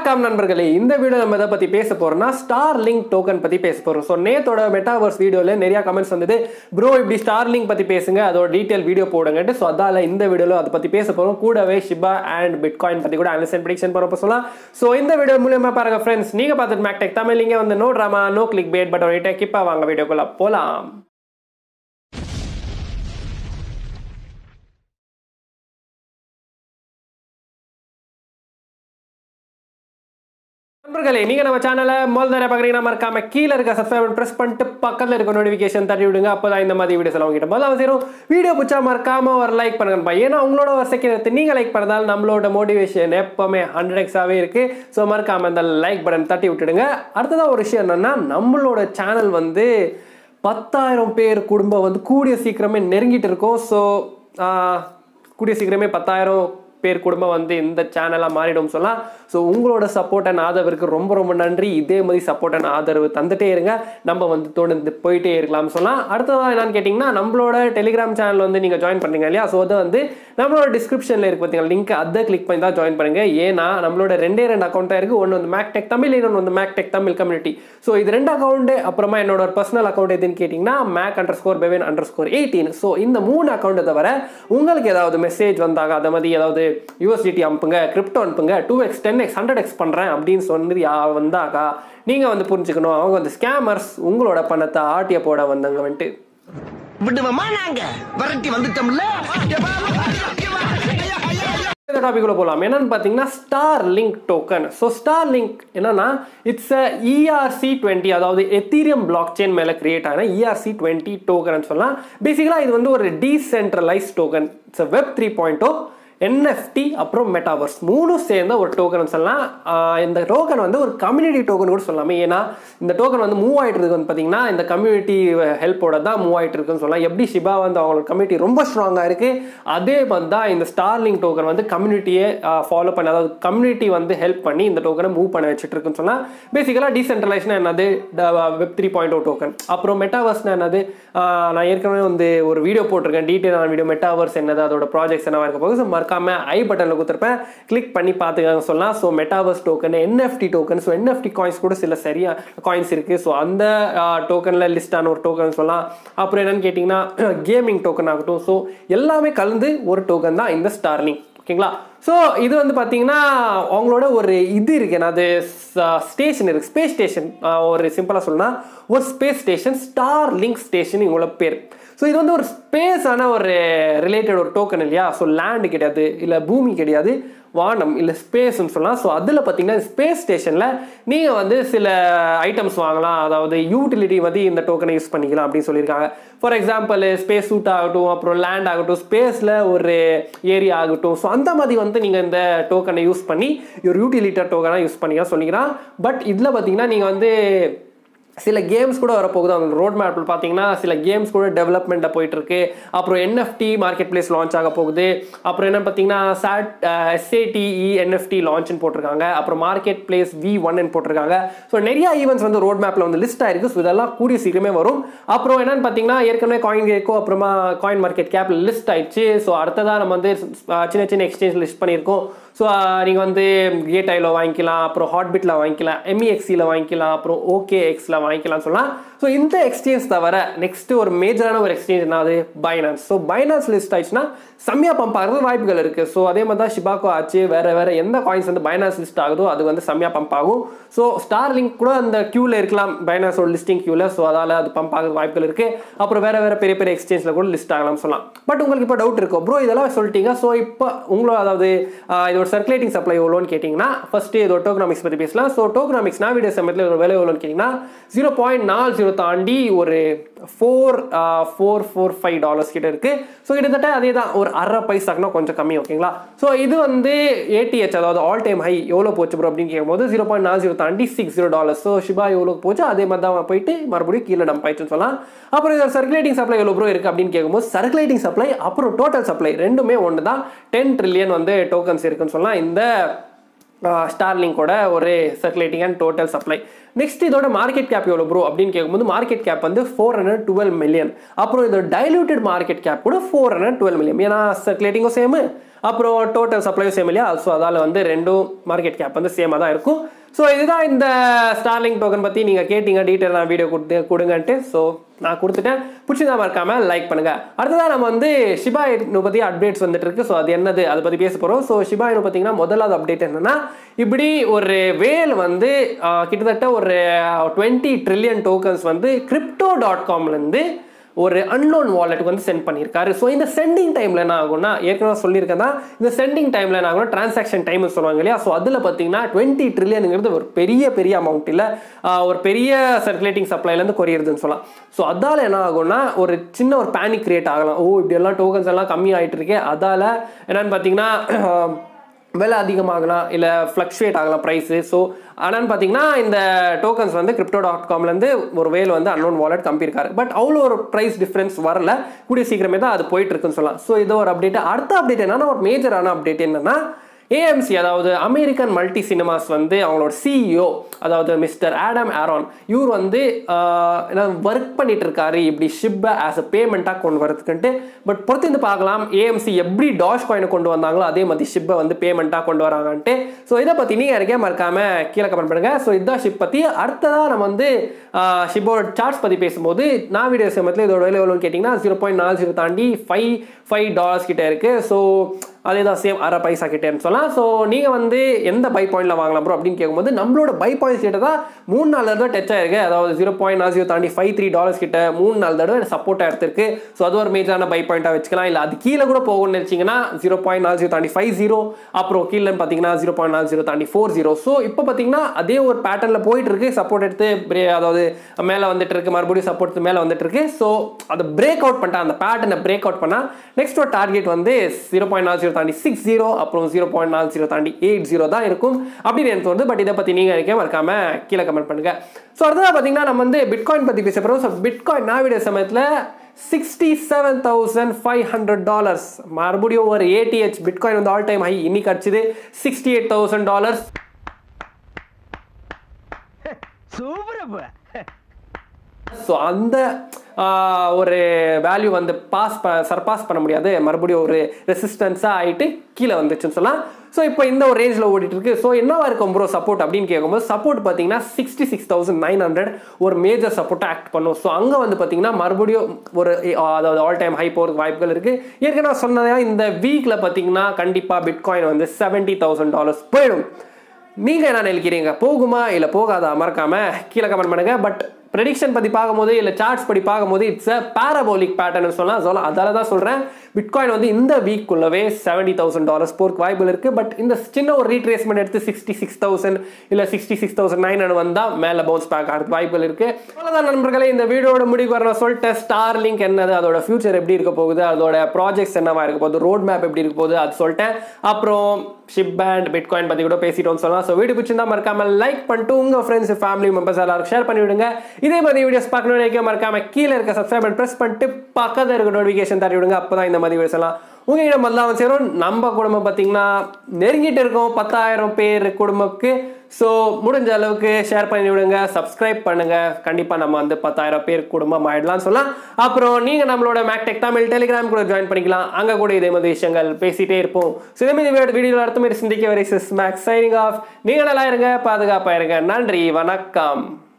வணக்கம் நண்பர்களே இந்த வீடியோ நம்ம எதை பற்றி பேச போறோம்னா ஸ்டார் லிங்க் டோக்கன் பற்றி பேச போகிறோம் ஸோ நேத்தோட மெட்டாவர்ஸ் வீடியோவில் நிறைய கமெண்ட்ஸ் வந்தது ப்ரோ இப்படி ஸ்டார் லிங்க் பற்றி பேசுங்க அதோட டீட்டெயில் வீடியோ போடுங்கட்டு ஸோ அதால இந்த வீடியோவில் அதை பற்றி பேச போகிறோம் கூடவே ஷிபா அண்ட் பிட்காயின் பற்றி கூட அனலிஸ் அண்ட் ப்ரிடிக்ஷன் பண்ண சொல்லலாம் ஸோ இந்த வீடியோ மூலியமாக பாருங்க ஃப்ரெண்ட்ஸ் நீங்கள் பார்த்துட்டு மேக்டெக் தமிழ் இங்கே வந்து no drama no click bait but ஒன்றிட்ட கிப்பா வாங்க வீடியோக்குள்ள போகலாம் நண்பர்களே நீங்க நம்ம சேனலை முதல் தடவை பார்க்குறீங்கன்னா மறக்காம கீழே இருக்க சப்ஸ்கிரைப் ப்ரெஸ் பண்ணிட்டு பக்கத்தில் இருக்க நோட்டிஃபிகேஷன் தட்டி விடுங்க அப்பதான் இந்த மாதிரி வீடியோஸ் எல்லாம் உங்ககிட்ட முதல்ல அவசியம் வீடியோ பிடிச்சா மறக்காம ஒரு லைக் பண்ணுங்கப்பா ஏன்னா உங்களோட ஒரு செகண்ட் எடுத்து நீங்க லைக் பண்ணதால் நம்மளோட மோட்டிவேஷன் எப்பவுமே ஹண்ட்ரட் எக்ஸாவே இருக்கு ஸோ மறக்காம இந்த லைக் பட்டன் தட்டி விட்டுடுங்க அடுத்ததா ஒரு விஷயம் என்னன்னா நம்மளோட சேனல் வந்து பத்தாயிரம் பேர் குடும்பம் வந்து கூடிய சீக்கிரமே நெருங்கிட்டு இருக்கோம் ஸோ கூடிய சீக்கிரமே பத்தாயிரம் பேர் குடும்பம் வந்து இந்த சேனலாக மாறிடும் சொல்லலாம் ஸோ உங்களோட சப்போர்ட் அண்ட் ஆதரவுக்கு ரொம்ப ரொம்ப நன்றி இதே மாதிரி சப்போர்ட் அண்ட் ஆதரவு தந்துட்டே இருங்க நம்ம வந்து தொடர்ந்து போயிட்டே இருக்கலாம் சொல்லலாம் அடுத்ததாக என்னன்னு கேட்டிங்கன்னா நம்மளோட டெலிகிராம் சேனல் வந்து நீங்கள் ஜாயின் பண்ணுறீங்க இல்லையா ஸோ அதை வந்து நம்மளோட டிஸ்கிரிப்ஷனில் இருக்கு பார்த்தீங்கன்னா லிங்க் அதை கிளிக் பண்ணி தான் ஜாயின் பண்ணுங்க ஏன்னா நம்மளோட ரெண்டே ரெண்டு அக்கௌண்ட்டாக இருக்குது ஒன்று வந்து மேக்டெக் தமிழ் இன்னொன்று வந்து மேக்டெக் தமிழ் கம்யூனிட்டி ஸோ இது ரெண்டு அக்கௌண்ட்டு அப்புறமா என்னோட ஒரு பர்சனல் அக்கௌண்ட் எதுன்னு கேட்டிங்கன்னா மேக் அண்டர் ஸ்கோர் பெவன் அண்டர் ஸ்கோர் எயிட்டீன் ஸோ இந்த மூணு அக்கௌண்ட்டை தவிர உங்களுக்கு ஏதாவது மெசேஜ் வந்தாங்க அதை மாதிரி ஏதாவது யூஎஸ்டிடி அனுப்புங்க கிரிப்டோ அனுப்புங்க two X ten X hundred X பண்ணுறேன் அப்படின்னு சொல்லி யா வந்தாக்கா நீங்கள் வந்து புரிஞ்சுக்கணும் அவங்க வந்து ஸ்கேமர்ஸ் உங்களோட பணத்தை ஆட்டிய போட வந்தாங்க வந்துட்டு விடுவோமா நாங்க விரட்டி வந்துட்டோம்ல இந்த டாபிக்குள்ள போகலாம் என்னன்னு பார்த்தீங்கன்னா Starlink token so Starlink என்னன்னா இட்ஸ் அ இஆர்சி டுவெண்ட்டி அதாவது எத்தீரியம் பிளாக் செயின் மேலே கிரியேட் ஆன இஆர்சி டுவெண்ட்டி டோக்கன் சொல்லலாம் பேசிக்கலாக இது வந்து ஒரு decentralise token it's web three point O NFT அப்புறம் மெட்டாவர்ஸ் மூணும் சேர்ந்த ஒரு டோக்கன் சொல்லலாம் ஆஹ் இந்த டோக்கன் வந்து ஒரு கம்யூனிட்டி டோக்கன் கூட சொல்லலாமே ஏன்னா இந்த டோக்கன் வந்து மூவ் ஆகிட்டு இருக்கு வந்து பார்த்தீங்கன்னா இந்த கம்யூனிட்டி ஹெல்ப்போட தான் மூவ் ஆகிட்டு இருக்குன்னு சொல்லலாம் எப்படி ஷிபா வந்து அவங்களோட கம்யூனிட்டி ரொம்ப ஸ்ட்ராங்காக இருக்குது அதே மாதிரி தான் இந்த ஸ்டார்லிங் டோக்கன் வந்து கம்யூனிட்டியை ஃபாலோ பண்ணி அதாவது கம்யூனிட்டி வந்து ஹெல்ப் பண்ணி இந்த டோக்கனை மூவ் பண்ண வச்சுட்டு இருக்குன்னு சொன்னால் பேசிக்கலாக டீசென்ட்ரலைஸ்னா என்னது web three point O token அப்புறம் மெட்டாவர்ஸ்னா என்னது ஆஹ் நான் ஏற்கனவே வந்து ஒரு வீடியோ போட்டிருக்கேன் டீட்டெயிலான வீடியோ மெட்டாவர்ஸ் என்னது அதோட ப்ராஜெக்ட்ஸ் என்ன இருக்க போகுது ஸோ மறக்காம ஐ பட்டனில் கொடுத்துருப்பேன் கிளிக் பண்ணி பார்த்துக்காங்க சொல்லலாம் so metaverse token NFT token so NFT coins கூட சில சரியா காயின்ஸ் இருக்குது ஸோ அந்த டோக்கனில் லிஸ்டான ஒரு டோக்கன் சொல்லலாம் அப்புறம் என்னன்னு கேட்டிங்கன்னா கேமிங் டோக்கன் ஆகட்டும் ஸோ எல்லாமே கலந்து ஒரு டோக்கன் தான் இந்த ஸ்டார்லிங் ஓகேங்களா ஸோ இது வந்து பார்த்தீங்கன்னா அவங்களோட ஒரு இது இருக்கு அது ஸ்டேஷன் இருக்கு ஸ்பேஸ் ஸ்டேஷன் ஒரு சிம்பிளாக சொல்லணும்னா ஒரு space station Starlink station இவங்களோட பேர் ஸோ இது வந்து ஒரு ஸ்பேஸான ஒரு ரிலேட்டட் ஒரு டோக்கன் இல்லையா ஸோ லேண்டு கிடையாது இல்லை பூமி கிடையாது வானம் இல்லை ஸ்பேஸ்ன்னு சொல்லலாம் ஸோ அதில் பார்த்தீங்கன்னா ஸ்பேஸ் ஸ்டேஷனில் நீங்கள் வந்து சில ஐட்டம்ஸ் வாங்கலாம் அதாவது யூட்டிலிட்டி வந்து இந்த டோக்கனை யூஸ் பண்ணிக்கலாம் அப்படின்னு சொல்லியிருக்காங்க ஃபார் எக்ஸாம்பிள் ஸ்பேஸ் சூட் ஆகட்டும் அப்புறம் லேண்ட் ஆகட்டும் ஸ்பேஸில் ஒரு ஏரியா ஆகட்டும் ஸோ அந்த மாதிரி வந்து நீங்கள் இந்த டோக்கனை யூஸ் பண்ணி ஒரு யூட்டிலிட்டர் டோக்கனாக யூஸ் பண்ணிக்கலாம் சொல்லிக்கிறான் பட் இதில் பார்த்தீங்கன்னா நீங்கள் வந்து சில கேம்ஸ் கூட வரப்போகுது அவங்க ரோட் மேப்பில் பார்த்தீங்கன்னா சில கேம்ஸ் கூட டெவலப்மெண்ட்டில் போயிட்டு இருக்கு அப்புறம் என்எஃப்டி மார்க்கெட் பிளேஸ் லான்ச் ஆக போகுது அப்புறம் என்ன பார்த்தீங்கன்னா சாட் எஸ்ஏடிஇ என்எஃப்டி லான்ச்னு போட்டிருக்காங்க அப்புறம் மார்க்கெட் பிளேஸ் வி ஒன்னு போட்டிருக்காங்க ஸோ நிறைய ஈவெண்ட்ஸ் வந்து ரோட் மேப்பில் வந்து லிஸ்ட் ஆயிருக்கு ஸோ இதெல்லாம் கூடிய சீக்கிரமே வரும் அப்புறம் என்னன்னு பார்த்தீங்கன்னா ஏற்கனவே காயின் கேக்கோ அப்புறமா காயின் மார்க்கெட் கேப்பில் லிஸ்ட் ஆயிடுச்சு ஸோ அடுத்ததாக நம்ம வந்து சின்ன சின்ன எக்ஸ்சேஞ்ச் லிஸ்ட் பண்ணியிருக்கோம் ஸோ நீங்கள் வந்து கேட் ஐயில் வாங்கிக்கலாம் அப்புறம் ஹாட்பிட்டில் வாங்கிக்கலாம் எம்இஎக்ஸியில் வாங்கிக்கலாம் அப்புறம் ஓகே எக்ஸில் வாங்கிக்கலாம் சொல்லலாம் ஸோ இந்த எக்ஸ்சேஞ்ச் தவிர நெக்ஸ்ட் ஒரு மேஜரான ஒரு எக்ஸ்சேஞ்ச் என்னது பைனான்ஸ் ஸோ பைனான்ஸ் லிஸ்ட் ஆயிடுச்சுன்னா செம்மையாக பம்ப் ஆகிறது வாய்ப்புகள் இருக்குது ஸோ அதே மாதிரி தான் ஷிபாக்கோ ஆச்சு வேறு வேறு எந்த காயின்ஸ் வந்து பைனான்ஸ் லிஸ்ட் ஆகுதோ அது வந்து செம்மையாக பம்ப் ஆகும் ஸோ ஸ்டார் லிங்க் கூட அந்த க்யூவில் இருக்கலாம் பைனான்ஸோட லிஸ்டிங் க்யூவில் ஸோ அதால் அது பம்ப் ஆகுது வாய்ப்புகள் இருக்குது அப்புறம் வேறு வேறு பெரிய பெரிய எக்ஸ்சேஞ்சில் கூட லிஸ்ட் ஆகலாம் சொல்லலாம் பட் உங்களுக்கு இப்போ டவுட் இருக்கும் ப்ரோ இதெல்லாம் சொல்லிட்டீங்க ஸோ இப்போ உங்களோட அதாவது இதோட சர்க்குலேட்டிங் சப்ளை எவ்வளோன்னு கேட்டிங்கன்னா ஃபஸ்ட்டு இதோட டோக்னாமிக்ஸ் பற்றி பேசலாம் ஸோ டோக்னாமிக்ஸ் நான் வீடியோ சமயத்தில் ஒரு விலை எவ்வளோன்னு கேட்டிங்கன்னா ஜீரோ பாயிண்ட் நாலு ஜீரோ தாண்டி ஒரு four four four five dollars கிட்ட இருக்குது ஸோ கிட்டத்தட்ட அதே தான் ஒரு அரை பைசாக்குனா கொஞ்சம் கம்மி ஓகேங்களா ஸோ இது வந்து ஏடிஹெச் அதாவது ஆல் டைம் ஹை எவ்வளோ போச்சு ப்ரோ அப்படின்னு கேட்கும்போது ஜீரோ பாயிண்ட் நாலு ஜீரோ தாண்டி six zero dollars so Shiba எவ்வளோ போச்சு அதே மாதிரி தான் போயிட்டு மறுபடியும் கீழே டம்ப் ஆயிடுச்சுன்னு சொல்லலாம் அப்புறம் இதோட சர்க்குலேட்டிங் சப்ளை எவ்வளோ ப்ரோ இருக்குது அப்படின்னு கேட்கும்போது சர்க்குலேட்டிங் சப்ளை அப்புறம் டோட்டல் சப்ளை ரெண்டுமே ஒன்று தான் டென் ட்ரில்லியன் வந்து டோக்கன்ஸ் இருக்குன்னு சொல்லலாம் இந்த ஸ்டார்லிங்கோட ஒரு circulating and total supply next இதோட மார்க்கெட் கேப் எவ்வளோ ப்ரோ அப்படின்னு கேட்கும்போது மார்க்கெட் கேப் வந்து ஃபோர் ஹண்ட்ரட் டுவெல் மில்லியன் அப்புறம் இதோட டைலூட்டட் மார்க்கெட் கேப் கூட ஃபோர் ஹண்ட்ரட் டுவெல் மில்லியன் ஏன்னா சர்க்குலேட்டிங்கும் சேமு அப்புறம் டோட்டல் சப்ளையும் சேம் இல்லையா ஸோ அதால் வந்து ரெண்டும் மார்க்கெட் கேப் வந்து சேமாக தான் இருக்கும் ஸோ இதுதான் இந்த ஸ்டார்லிங் டோக்கன் பற்றி நீங்கள் கேட்டீங்க டீட்டெயில் நான் வீடியோ கொடுத்து கொடுங்கன்ட்டு ஸோ நான் கொடுத்துட்டேன் பிடிச்சதா மறக்காம லைக் பண்ணுங்க அடுத்ததாக நம்ம வந்து ஷிபா இனு பற்றி அப்டேட்ஸ் வந்துட்டு இருக்கு ஸோ அது என்னது அதை பற்றி பேச போகிறோம் ஸோ ஷிபா இனு பார்த்தீங்கன்னா முதலாவது அப்டேட் என்னன்னா இப்படி ஒரு வேல் வந்து ஆஹ், கிட்டத்தட்ட ஒரு டுவெண்ட்டி ட்ரில்லியன் டோக்கன்ஸ் வந்து கிரிப்டோ டாட் காம்லேருந்து ஒரு அன்னோன் வாலெட்டுக்கு வந்து சென்ட் பண்ணியிருக்காரு ஸோ இந்த சென்டிங் டைமில் என்ன ஆகும்னா ஏற்கனவே சொல்லியிருக்கேன் தான் இந்த சென்டிங் டைமில் என்ன ஆகும்னா டிரான்சாக்ஷன் டைம் சொல்லுவாங்க இல்லையா ஸோ அதில் பார்த்தீங்கன்னா டுவெண்ட்டி ட்ரில்லியனுங்கிறது ஒரு பெரிய பெரிய அமௌண்ட் இல்லை ஒரு பெரிய சர்க்குலேட்டிங் சப்ளைலேருந்து குறையிறதுன்னு சொல்லலாம் ஸோ அதால் என்ன ஆகும்னா ஒரு சின்ன ஒரு பேனிக் கிரியேட் ஆகலாம் ஓ இப்படி எல்லாம் டோக்கன்ஸ் எல்லாம் கம்மி ஆகிட்டு இருக்கே அதால் என்னன்னு பார்த்தீங்கன்னா விலை அதிகமாகலாம் இல்லை ஃப்ளக்ஷுவேட் ஆகலாம் ப்ரைஸு ஸோ ஆனால் பார்த்தீங்கன்னா இந்த டோக்கன்ஸ் வந்து கிரிப்டோ டாட் காம்லேருந்து ஒரு வேல் வந்து அன்னோன் வாலெட் கம்பியிருக்காரு பட் அவ்வளோ ஒரு ப்ரைஸ் டிஃப்ரென்ஸ் வரல கூடிய சீக்கிரமே தான் அது போயிட்டு இருக்குன்னு சொல்லலாம் ஸோ இது ஒரு அப்டேட் அடுத்த அப்டேட் என்னன்னா ஒரு மேஜரான அப்டேட் என்னன்னா ஏஎம்சி அதாவது அமெரிக்கன் மல்டி சினிமாஸ் வந்து அவங்களோட சிஇஓ அதாவது மிஸ்டர் ஆடம் ஆரான் இவர் வந்து ஒர்க் பண்ணிட்டு இருக்காரு இப்படி ஷிப்பை ஆஸ் அ பேமெண்ட்டாக கொண்டு வரதுக்குன்ட்டு பட் பொறுத்திருந்து பார்க்கலாம் ஏஎம்சி எப்படி டாஷ் காயினை கொண்டு வந்தாங்களோ அதே மாதிரி ஷிப்பை வந்து பேமெண்ட்டாக கொண்டு வராங்கன்ட்டு ஸோ இதை பற்றி நீங்கள் எனக்கே மறக்காம கீழே கமெண்ட் பண்ணுங்க ஸோ இதான் ஷிப் பற்றி அடுத்ததாக நம்ம வந்து ஷிப்போட சார்ட்ஸ் பற்றி பேசும்போது நான் வீடியோ சமயத்தில் இதோட விலை எவ்வளோன்னு கேட்டிங்கன்னா ஜீரோ பாயிண்ட் நாலு ஜீரோ தாண்டி ஃபைவ் ஃபைவ் டாலர்ஸ் கிட்ட இருக்குது ஸோ அதே தான் சேம் அரை பைசா கிட்டேன்னு சொல்லலாம் ஸோ நீங்கள் வந்து எந்த பை பாயிண்டில் வாங்கலாம் ப்ரோ அப்படின்னு கேட்கும்போது நம்மளோட பை பாயிண்ட்ஸ் கிட்ட தான் மூணு நாலு தடவை டச் ஆயிருக்கு அதாவது ஜீரோ பாயிண்ட் நாலு ஜீரோ தாண்டி ஃபைவ் த்ரீ டாலர்ஸ் கிட்ட மூணு நாலு தடவை சப்போர்ட்டாக எடுத்திருக்கு ஸோ அது ஒரு மேஜரான பை பாயிண்ட்டாக வச்சுக்கலாம் இல்லை அது கீழே கூட போகணும்னு நினச்சிங்கன்னா ஜீரோ பாயிண்ட் நாலு ஜீரோ தாண்டி ஃபைவ் ஜீரோ அப்புறம் கீழே பார்த்தீங்கன்னா ஜீரோ பாயிண்ட் நாலு ஜீரோ தாண்டி ஃபோர் ஜீரோ ஸோ இப்போ பார்த்தீங்கன்னா அதே ஒரு பேட்டர்னில் போயிட்டு இருக்கு சப்போர்ட் எடுத்து பிரே அதாவது மேலே வந்துட்டு இருக்கு மறுபடியும் சப்போர்ட் மேலே வந்துட்டு இருக்கு ஸோ அதை பிரேக் அவுட் பண்ணிட்டா அந்த பேட்டர்னை பிரேக் அவுட் பண்ணால் நெக்ஸ்ட் ஒரு டார்கெட் வந்து ஜீரோ பாயிண்ட் நாலு ஜீரோ தாண்டி சிக்ஸ் ஜீரோ அப்புறம் ஜீரோ பாயிண்ட் நாலு ஜீரோ தாண்டி எயிட் ஜீரோ தான் இருக்கும் அப்படின்னு எனக்கு தோணுது பட் இதை பற்றி நீங்கள் நினைக்க மறக்காம கீழே கமெண்ட் பண்ணுங்க ஸோ அடுத்ததாக பார்த்தீங்கன்னா நம்ம வந்து பிட்காயின் பற்றி பேச போகிறோம் ஸோ பிட்காயின் நான் வீடியோ சமயத்தில் sixty seven thousand five hundred dollars மறுபடியும் ஒரு ஏடிஹெச் பிட்காயின் வந்து ஆல் டைம் ஹை இன்னைக்கு அடிச்சது சிக்ஸ்டி எயிட் தௌசண்ட் டாலர்ஸ் சூப்பரப்ப ஸோ அந்த ஆஹ், ஒரு வேல்யூ வந்து பாஸ் ப சர்பாஸ் பண்ண முடியாது மறுபடியும் ஒரு ரெசிஸ்டன்ஸாக ஆகிட்டு கீழே வந்துச்சுன்னு சொல்லலாம் ஸோ இப்போ இந்த ஒரு ரேஞ்சில் ஓடிட்டு இருக்கு ஸோ என்னவா இருக்கும் ப்ரோ சப்போர்ட் அப்படின்னு கேட்கும்போது சப்போர்ட் பார்த்தீங்கன்னா sixty six thousand nine hundred ஒரு மேஜர் சப்போர்ட்டாக ஆக்ட் பண்ணும் ஸோ அங்கே வந்து பார்த்தீங்கன்னா மறுபடியும் ஒரு ஆஹ், அதாவது ஆல் டைம் ஹை போகிறதுக்கு வாய்ப்புகள் இருக்குது ஏற்கனவே சொன்னதா இந்த வீக்கில் பார்த்தீங்கன்னா கண்டிப்பாக பிட்காயின் வந்து செவன்ட்டி தௌசண்ட் டாலர்ஸ் போயிடும் நீங்க என்ன நினைக்கிறீங்க போகுமா இல்ல போகாதா மறக்காம கீழே கமெண்ட் பண்ணுங்க பட் ப்ரெடிக்ஷன் பத்தி பார்க்கும்போது இல்ல சார்ட்ஸ் படி பார்க்கும்போது இட்ஸ் அ பேரபோலிக் பேட்டர்ன் சொல்லலாம் சொல்லலாம் அதால தான் சொல்றேன் பிட்காயின் வந்து இந்த வீக்குள்ளவே செவன்டி தௌசண்ட் டாலர்ஸ் போருக்கு வாய்ப்புகள் இருக்கு பட் இந்த சின்ன ஒரு ரீட்ரேஸ்மெண்ட் எடுத்து சிக்ஸ்டி சிக்ஸ் தௌசண்ட் இல்ல sixty six thousand nine hundred வந்தா மேல பவுன்ஸ் பேக் ஆகிறதுக்கு வாய்ப்புகள் இருக்கு அவ்வளவுதான் நண்பர்களே இந்த வீடியோட முடிவு வர நான் சொல்லிட்டேன் ஸ்டார் லிங்க் என்னது அதோட ஃபியூச்சர் எப்படி இருக்க போகுது அதோட ப்ராஜெக்ட்ஸ் என்னவா இருக்க போகுது ரோட் மேப் எப்படி இருக்க போகுது அது சொல்லிட்டேன் அப்புறம் ஷிப் பேண்ட் பிட்காயின் பத்தி கூட பேசிட்டோம்னு சொல்லலாம் ஸோ வீடியோ பிடிச்சிருந்தா மறக்காம லைக் பண்ணிட்டு உங்க ஃப்ரெண்ட்ஸ் ஃபேமிலி மெம்பர்ஸ் எல்லாரும் ஷேர் பண்ணி விடுங்க இதே மாதிரி வீடியோஸ் பார்க்கணும்னு நினைக்க மறக்காம கீழே இருக்க சப்ஸ்கிரைப் பண்ணி ப்ரெஸ் பண்ணிட்டு பக்கத்தில் இருக்க நோட்டிஃபிகேஷன் தட்டி விடுங்க அப்பதான் இந்த மாதிரி வீடியோஸ் எல்லாம் உங்ககிட்ட முதல்ல சேரும் நம்ம குடும்பம் பார்த்தீங்கன்னா நெருங்கிட்டு இருக்கோம் பத்தாயிரம் பேர் குடும்பத்துக்கு ஸோ முடிஞ்ச அளவுக்கு ஷேர் பண்ணி விடுங்க சப்ஸ்கிரைப் பண்ணுங்க கண்டிப்பாக நம்ம வந்து பத்தாயிரம் பேர் குடும்பம் ஆயிடலாம்னு சொல்லலாம் அப்புறம் நீங்கள் நம்மளோட மேக்டெக் தமிழ் டெலிகிராம் கூட ஜாயின் பண்ணிக்கலாம் அங்கே கூட இதே மாதிரி விஷயங்கள் பேசிட்டே இருப்போம் ஸோ இதே மாதிரி வீடியோவில் அடுத்த மாதிரி சிந்திக்க வரை சிஸ் மேக்ஸ் சைனிங் ஆஃப் நீங்கள் நல்லா இருங்க பாதுகாப்பாக இருங்க நன்றி வணக்கம்